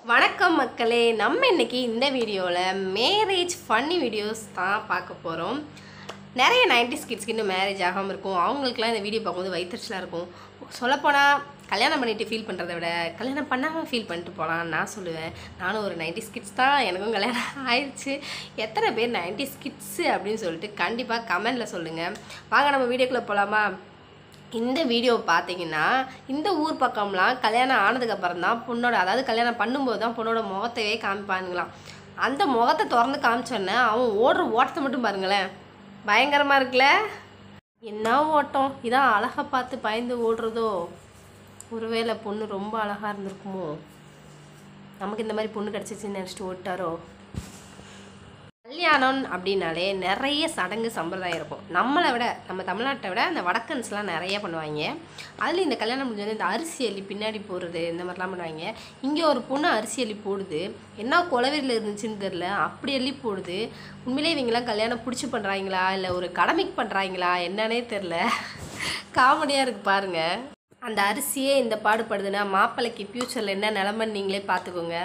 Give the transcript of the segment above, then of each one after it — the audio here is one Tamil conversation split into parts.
வணக்கம் மக்களே நம்ம இன்னைக்கு இந்த வீடியோவில் மேரேஜ் ஃபன்னி வீடியோஸ் தான் பார்க்க போகிறோம் நிறைய நைன்டிஸ் கிட்ஸ்க்கு இன்னும் மேரேஜ் ஆகாமல் இருக்கும் அவங்களுக்குலாம் இந்த வீடியோ பார்க்கும்போது வயிற்றுச்சலாக இருக்கும் சொல்லப்போனால் கல்யாணம் பண்ணிட்டு ஃபீல் பண்ணுறத விட கல்யாணம் பண்ணாமல் ஃபீல் பண்ணிட்டு போகலான்னு நான் சொல்லுவேன் நானும் ஒரு நைன்டிஸ் கிட்ஸ் தான் எனக்கும் கல்யாணம் ஆயிடுச்சு எத்தனை பேர் நைன்டிஸ் கிட்ஸு அப்படின்னு சொல்லிட்டு கண்டிப்பாக கமெண்டில் சொல்லுங்கள் வாங்க நம்ம வீடியோக்குள்ளே போகலாமா இந்த வீடியோ பார்த்தீங்கன்னா இந்த ஊர் பக்கம்லாம் கல்யாணம் ஆனதுக்கப்புறம் தான் பொண்ணோட அதாவது கல்யாணம் பண்ணும்போது தான் பொண்ணோட முகத்தையே காமிப்பானுங்களாம் அந்த முகத்தை திறந்து காமிச்சோன்னே அவன் ஓடுற ஓட்டத்தை மட்டும் பாருங்களேன் பயங்கரமாக இருக்குல்ல என்ன ஓட்டம் இதான் அழகை பார்த்து பயந்து ஓடுறதோ ஒருவேளை பொண்ணு ரொம்ப அழகாக இருந்திருக்குமோ நமக்கு இந்த மாதிரி பொண்ணு கிடச்சிச்சின்னு நினச்சிட்டு ஓட்டாரோ கல்யாணம் அப்படின்னாலே நிறைய சடங்கு சம்பிரதாயம் இருக்கும் நம்மளை விட நம்ம தமிழ்நாட்டை விட இந்த வடக்கன்ஸ்லாம் நிறைய பண்ணுவாங்க அதில் இந்த கல்யாணம் முடிஞ்சது இந்த அரிசி அள்ளி பின்னாடி போடுறது இந்த மாதிரிலாம் பண்ணுவாங்க இங்கே ஒரு பொண்ணு அரிசி அள்ளி போடுது என்ன குலவெறியில் இருந்துச்சுன்னு தெரில அப்படி அள்ளி போடுது உண்மையிலே இவங்கெல்லாம் கல்யாணம் பிடிச்சி பண்ணுறாங்களா இல்லை ஒரு கடமைக்கு பண்ணுறாங்களா என்னன்னே தெரில காமெடியாக இருக்குது பாருங்கள் அந்த அரிசியே இந்த பாடுபடுதுன்னா மாப்பிள்ளைக்கு ஃப்யூச்சரில் என்ன நிலமன்னு நீங்களே பார்த்துக்கோங்க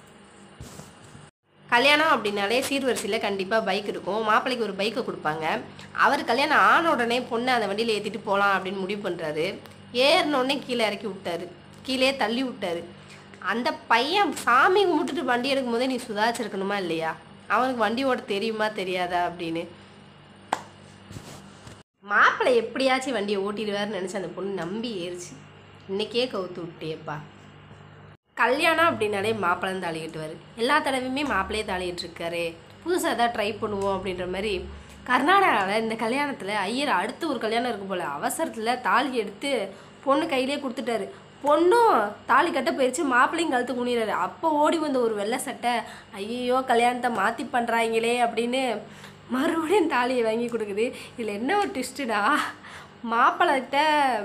கல்யாணம் அப்படின்னாலே சீர்வரிசையில் கண்டிப்பாக பைக் இருக்கும் மாப்பிள்ளைக்கு ஒரு பைக்கை கொடுப்பாங்க அவர் கல்யாணம் ஆன உடனே பொண்ணை அந்த வண்டியில் ஏற்றிட்டு போகலாம் அப்படின்னு முடிவு பண்ணுறாரு ஏறினோடனே கீழே இறக்கி விட்டாரு கீழே தள்ளி விட்டாரு அந்த பையன் சாமி கும்பிட்டுட்டு வண்டி எடுக்கும் போதே நீ சுதாரிச்சிருக்கணுமா இல்லையா அவனுக்கு வண்டி ஓட்ட தெரியுமா தெரியாதா அப்படின்னு மாப்பிள்ளை எப்படியாச்சும் வண்டியை ஓட்டிடுவார்னு நினச்சி அந்த பொண்ணு நம்பி ஏறிச்சு இன்னைக்கே கவுத்து விட்டியப்பா கல்யாணம் அப்படின்னாலே மாப்பிள்ளை தான் தாலி கட்டுவார் எல்லா தடவையுமே மாப்பிள்ளையே தாலி கட்டிருக்காரு புதுசாக எதாவது ட்ரை பண்ணுவோம் அப்படின்ற மாதிரி கர்நாடகாவில் இந்த கல்யாணத்தில் ஐயர் அடுத்து ஒரு கல்யாணம் இருக்கும் போல் அவசரத்தில் தாலி எடுத்து பொண்ணு கையிலே கொடுத்துட்டாரு பொண்ணும் தாலி கட்ட போயிடுச்சு மாப்பிள்ளையும் கழுத்து குனிறாரு அப்போ ஓடி வந்த ஒரு வெள்ளை சட்டை ஐயோ கல்யாணத்தை மாற்றி பண்ணுறாங்களே அப்படின்னு மறுபடியும் தாலியை வாங்கி கொடுக்குது இதில் என்ன ஒரு ட்விஸ்ட்டுடா மாப்பிள்ளைகிட்ட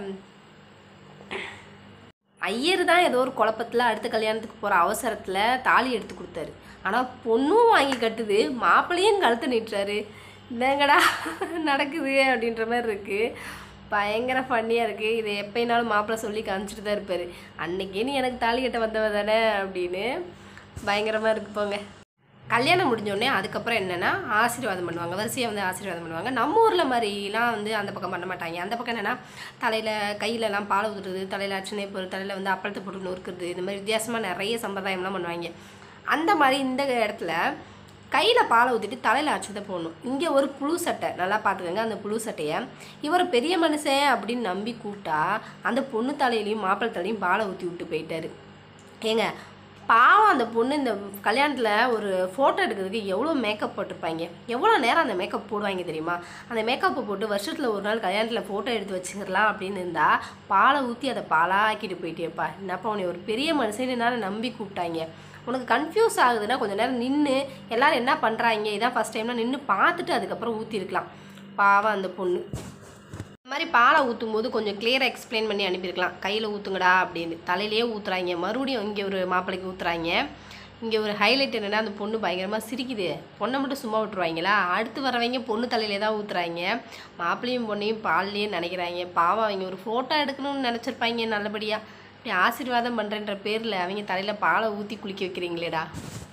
ஐயர் தான் ஏதோ ஒரு குழப்பத்தில் அடுத்த கல்யாணத்துக்கு போகிற அவசரத்தில் தாலி எடுத்து கொடுத்தாரு ஆனால் பொண்ணும் வாங்கி கட்டுது மாப்பிள்ளையும் கழுத்து நீட்டுறாரு என்னங்கடா நடக்குது அப்படின்ற மாதிரி இருக்குது பயங்கர ஃபன்னியாக இருக்குது இதை எப்பயினாலும் மாப்பிள்ளை சொல்லி காமிச்சிட்டு தான் இருப்பார் அன்னைக்கே நீ எனக்கு தாலி கட்ட வந்தவ தானே அப்படின்னு பயங்கரமாக இருக்கு போங்க கல்யாணம் முடிஞ்சோடனே அதுக்கப்புறம் என்னென்னா ஆசீர்வாதம் பண்ணுவாங்க வரிசையாக வந்து ஆசீர்வாதம் பண்ணுவாங்க நம்ம ஊரில் மாதிரிலாம் வந்து அந்த பக்கம் பண்ண மாட்டாங்க அந்த பக்கம் என்னென்னா தலையில் கையிலலாம் பால் ஊற்றுறது தலையில் அர்ச்சனை போடுறது தலையில் வந்து அப்பளத்தை போட்டு நொறுக்கிறது இந்த மாதிரி வித்தியாசமாக நிறைய சம்பிரதாயம்லாம் பண்ணுவாங்க அந்த மாதிரி இந்த இடத்துல கையில் பாலை ஊற்றிட்டு தலையில் அச்சதை போடணும் இங்கே ஒரு புழு சட்டை நல்லா பார்த்துக்கோங்க அந்த புழு சட்டையை இவர் பெரிய மனுஷன் அப்படின்னு நம்பி கூப்பிட்டா அந்த பொண்ணு தலையிலையும் மாப்பிள்ளை தலையும் பாலை ஊற்றி விட்டு போயிட்டாரு ஏங்க பாவம் அந்த பொண்ணு இந்த கல்யாணத்தில் ஒரு ஃபோட்டோ எடுக்கிறதுக்கு எவ்வளோ மேக்கப் போட்டிருப்பாங்க எவ்வளோ நேரம் அந்த மேக்கப் போடுவாங்க தெரியுமா அந்த மேக்கப்பை போட்டு வருஷத்தில் ஒரு நாள் கல்யாணத்தில் ஃபோட்டோ எடுத்து வச்சுக்கலாம் அப்படின்னு இருந்தால் பாலை ஊற்றி அதை பாலாக ஆக்கிட்டு போயிட்டேப்பா என்னப்பா உன்னை ஒரு பெரிய மனுஷனால நம்பி கூப்பிட்டாங்க உனக்கு கன்ஃபியூஸ் ஆகுதுன்னா கொஞ்சம் நேரம் நின்று எல்லாரும் என்ன பண்ணுறாங்க இதான் ஃபஸ்ட் டைம்னா நின்று பார்த்துட்டு அதுக்கப்புறம் ஊற்றிருக்கலாம் பாவம் அந்த பொண்ணு இந்த மாதிரி பாலை ஊற்றும் போது கொஞ்சம் கிளியராக எக்ஸ்பிளைன் பண்ணி அனுப்பியிருக்கலாம் கையில் ஊற்றுங்கடா அப்படின்னு தலையிலேயே ஊற்றுறாங்க மறுபடியும் இங்கே ஒரு மாப்பிள்ளைக்கு ஊற்றுறாங்க இங்கே ஒரு ஹைலைட் என்னென்னா அந்த பொண்ணு பயங்கரமாக சிரிக்குது பொண்ணை மட்டும் சும்மா விட்டுருவாங்களா அடுத்து வரவங்க பொண்ணு தலையிலே தான் ஊற்றுறாங்க மாப்பிள்ளையும் பொண்ணையும் பால்லையே நினைக்கிறாங்க பாவம் அவங்க ஒரு ஃபோட்டோ எடுக்கணும்னு நினச்சிருப்பாங்க நல்லபடியாக இப்படி ஆசீர்வாதம் பண்ணுறன்ற பேரில் அவங்க தலையில் பாலை ஊற்றி குளிக்க வைக்கிறீங்களேடா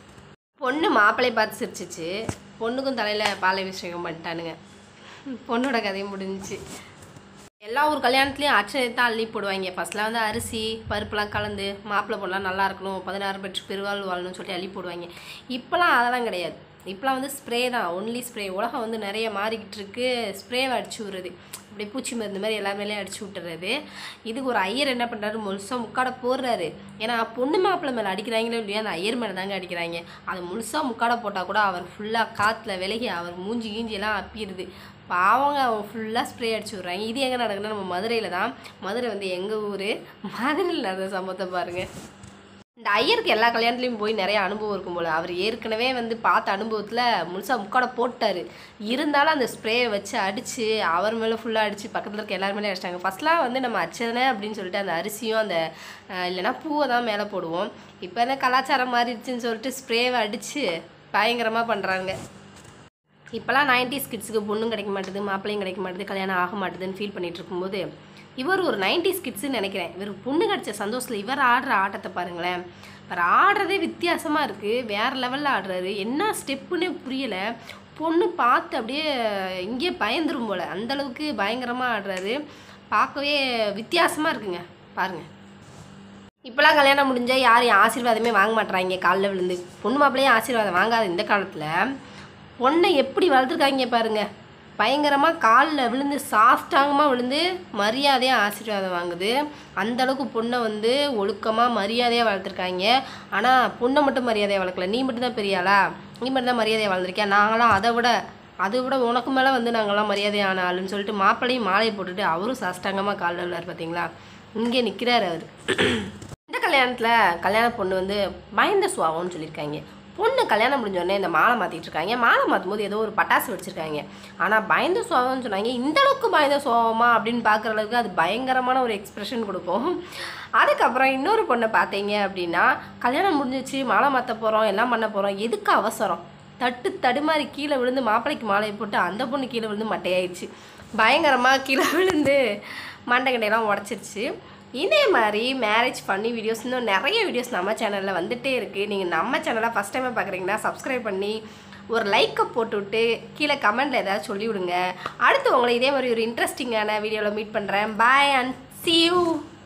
பொண்ணு மாப்பிள்ளையை பார்த்து சிரிச்சிச்சு பொண்ணுக்கும் தலையில் பாலை அபிஷேகம் பண்ணிட்டானுங்க பொண்ணோட கதையும் முடிஞ்சிச்சு எல்லா ஊர் கல்யாணத்துலேயும் அச்சனை தான் அள்ளி போடுவாங்க ஃபஸ்ட்லாம் வந்து அரிசி பருப்புலாம் கலந்து மாப்பிள்ளை பொண்ணலாம் நல்லா இருக்கணும் பதினாறு பெற்று பெருவாள் வாழணும்னு சொல்லி அள்ளி போடுவாங்க இப்போலாம் அதெல்லாம் கிடையாது இப்போலாம் வந்து ஸ்ப்ரே தான் ஒன்லி ஸ்ப்ரே உலகம் வந்து நிறைய மாறிக்கிட்டு இருக்கு ஸ்ப்ரேவை அடிச்சு விடுறது அப்படி பூச்சி மருந்து மாதிரி எல்லா மேலேயும் அடிச்சு விட்டுறது இதுக்கு ஒரு ஐயர் என்ன பண்ணுறாரு முழுசாக முக்காட போடுறாரு ஏன்னா பொண்ணு மாப்பிள்ளை மேலே அடிக்கிறாங்களோ இல்லையா அந்த ஐயர் மேலே தாங்க அடிக்கிறாங்க அது முழுசாக முக்காட போட்டால் கூட அவர் ஃபுல்லாக காற்றுல விலகி அவர் மூஞ்சி கீஞ்சி எல்லாம் அப்பிடுது பாவங்க அவங்க ஃபுல்லாக ஸ்ப்ரே அடிச்சு விட்றாங்க இது எங்கே நடக்குதுன்னா நம்ம மதுரையில் தான் மதுரை வந்து எங்கள் ஊர் மதுரையில் நடந்த சம்பவத்தை பாருங்கள் இந்த ஐயருக்கு எல்லா கல்யாணத்துலேயும் போய் நிறைய அனுபவம் இருக்கும் போல் அவர் ஏற்கனவே வந்து பார்த்த அனுபவத்தில் முழுசாக முக்காட போட்டார் இருந்தாலும் அந்த ஸ்ப்ரேயை வச்சு அடித்து அவர் மேலே ஃபுல்லாக அடித்து பக்கத்தில் இருக்க எல்லார் மேலே அடிச்சிட்டாங்க ஃபஸ்ட்லாம் வந்து நம்ம அச்சனை அப்படின்னு சொல்லிட்டு அந்த அரிசியும் அந்த அஹ், இல்லைன்னா பூவை தான் மேலே போடுவோம் இப்போ என்ன கலாச்சாரம் மாறிடுச்சுன்னு சொல்லிட்டு ஸ்ப்ரேவை அடித்து பயங்கரமாக பண்ணுறாங்க இப்போலாம் நைன்டிஸ் கிட்ஸுக்கு பொண்ணும் கிடைக்க மாட்டுது மாப்பிள்ளையும் கிடைக்க மாட்டுது கல்யாணம் ஆக மாட்டுதுன்னு ஃபீல் பண்ணிட்டு இருக்கும்போது இவர் ஒரு நைன்டி கிட்ஸ்ன்னு நினைக்கிறேன் இவர் பொண்ணு கிடச்ச சந்தோஷத்தில் இவர் ஆடுற ஆட்டத்தை பாருங்களேன் இவர் ஆடுறதே வித்தியாசமாக இருக்குது வேறு லெவலில் ஆடுறாரு என்ன ஸ்டெப்புன்னே புரியலை பொண்ணு பார்த்து அப்படியே இங்கேயே பயந்துரும் போல் அந்தளவுக்கு பயங்கரமாக ஆடுறாரு பார்க்கவே வித்தியாசமாக இருக்குங்க பாருங்கள் இப்போலாம் கல்யாணம் முடிஞ்சால் யாரும் ஆசீர்வாதமே வாங்க மாட்றாங்க காலில் விழுந்து பொண்ணு மாப்பிள்ளையே ஆசீர்வாதம் வாங்காத இந்த காலத்தில் பொண்ணை எப்படி வளர்த்துருக்காங்க பாருங்க பயங்கரமாக காலில் விழுந்து சாஸ்டாங்கமாக விழுந்து மரியாதையாக ஆசீர்வாதம் வாங்குது அந்த அளவுக்கு பொண்ணை வந்து ஒழுக்கமாக மரியாதையாக வளர்த்துருக்காங்க ஆனால் பொண்ணை மட்டும் மரியாதையாக வளர்க்கல நீ மட்டும் தான் பெரியாளா நீ மட்டும் தான் மரியாதையாக வளர்ந்துருக்கியா நாங்களாம் அதை விட அதை விட உனக்கு மேலே வந்து நாங்களாம் மரியாதையான ஆளுன்னு சொல்லிட்டு மாப்பிள்ளையும் மாலையை போட்டுட்டு அவரும் சாஷ்டாங்கமாக காலில் விழார் பார்த்தீங்களா இங்கே நிற்கிறார் அவர் இந்த கல்யாணத்தில் கல்யாண பொண்ணு வந்து பயந்த சுவாவம்னு சொல்லியிருக்காங்க பொண்ணு கல்யாணம் முடிஞ்ச உடனே இந்த மாலை மாற்றிட்டு இருக்காங்க மாலை மாற்றும் போது ஏதோ ஒரு பட்டாசு வச்சுருக்காங்க ஆனால் பயந்த சுவாவம்னு சொன்னாங்க இந்த அளவுக்கு பயந்த சுவாவமா அப்படின்னு பார்க்குற அளவுக்கு அது பயங்கரமான ஒரு எக்ஸ்பிரஷன் கொடுக்கும் அதுக்கப்புறம் இன்னொரு பொண்ணை பார்த்தீங்க அப்படின்னா கல்யாணம் முடிஞ்சிச்சு மாலை மாற்ற போகிறோம் எல்லாம் பண்ண போகிறோம் எதுக்கு அவசரம் தட்டு தடுமாறி கீழே விழுந்து மாப்பிள்ளைக்கு மாலையை போட்டு அந்த பொண்ணு கீழே விழுந்து மட்டையாயிடுச்சு பயங்கரமாக கீழே விழுந்து மண்டைக்கண்டையெல்லாம் உடச்சிருச்சு இதே மாதிரி மேரேஜ் பண்ணி வீடியோஸ் இன்னும் நிறைய வீடியோஸ் நம்ம சேனலில் வந்துட்டே இருக்குது நீங்கள் நம்ம சேனலை ஃபஸ்ட் டைமாக பார்க்குறீங்கன்னா சப்ஸ்கிரைப் பண்ணி ஒரு லைக்கை போட்டுவிட்டு கீழே கமெண்டில் ஏதாவது சொல்லிவிடுங்க அடுத்து உங்களை இதே மாதிரி ஒரு இன்ட்ரெஸ்டிங்கான வீடியோவில் மீட் பண்ணுறேன் பாய் அண்ட் see you